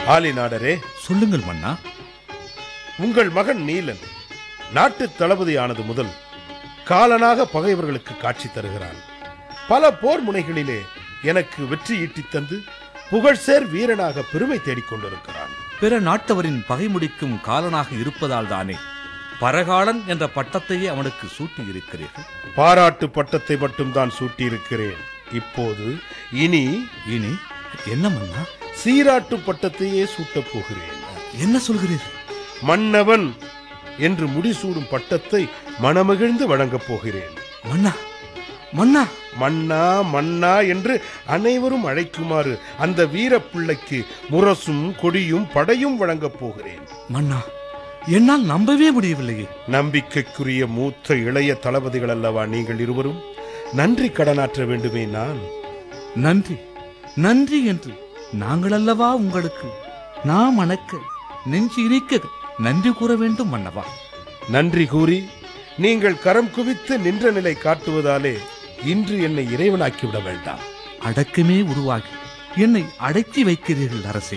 ஆலிநாடரே சொல்லுங்கள் மன்னா உங்கள் மகன் நீலன் நாட்டு தளபதியானது முதல் காலனாக பகைவர்களுக்கு காட்சி தருகிறான் பல போர் முனைகளிலே எனக்கு வெற்றி ஈட்டித் தந்து புகழ்சேர் வீரனாக பெருமை தேடிக் கொண்டிருக்கிறான் பிற நாட்டவரின் பகை முடிக்கும் காலனாக இருப்பதால் தானே பரகாலன் என்ற பட்டத்தையே அவனுக்கு சூட்டி இருக்கிறீர்கள் பாராட்டு பட்டத்தை மட்டும்தான் சூட்டியிருக்கிறேன் இப்போது இனி இனி என்ன மன்னா சீராட்டு பட்டத்தையே சூட்டப் போகிறேன் என்ன சொல்கிறீர்கள் மன்னவன் என்று முடிசூடும் பட்டத்தை மனமகிழ்ந்து வழங்கப் போகிறேன் மன்னா மன்னா மன்னா மன்னா என்று அனைவரும் அழைக்குமாறு அந்த வீரப் பிள்ளைக்கு முரசும் கொடியும் படையும் வழங்கப் போகிறேன் மன்னா என்னால் நம்பவே முடியவில்லையே நம்பிக்கைக்குரிய மூத்த இளைய தளபதிகள் அல்லவா நீங்கள் இருவரும் நன்றி கடனாற்ற வேண்டுமே நான் நன்றி நன்றி என்று நாங்கள் அல்லவா உங்களுக்கு நாம் அணக்க நெஞ்சு இனிக்க நன்றி கூற வேண்டும் மன்னவா நன்றி கூறி நீங்கள் கரம் குவித்து நின்ற நிலை காட்டுவதாலே இன்று என்னை இறைவனாக்கிவிட வேண்டாம் அடக்கமே உருவாகி என்னை அடக்கி வைக்கிறீர்கள் அரசே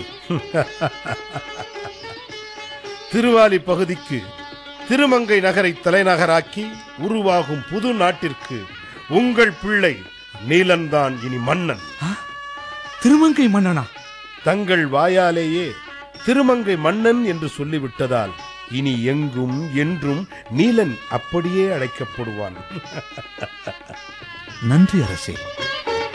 திருவாலி பகுதிக்கு திருமங்கை நகரை தலைநகராக்கி உருவாகும் புது நாட்டிற்கு உங்கள் பிள்ளை நீலன்தான் இனி மன்னன் ஆ? திருமங்கை மன்னனா தங்கள் வாயாலேயே திருமங்கை மன்னன் என்று சொல்லிவிட்டதால் இனி எங்கும் என்றும் நீலன் அப்படியே அழைக்கப்படுவான் நன்றி அரசே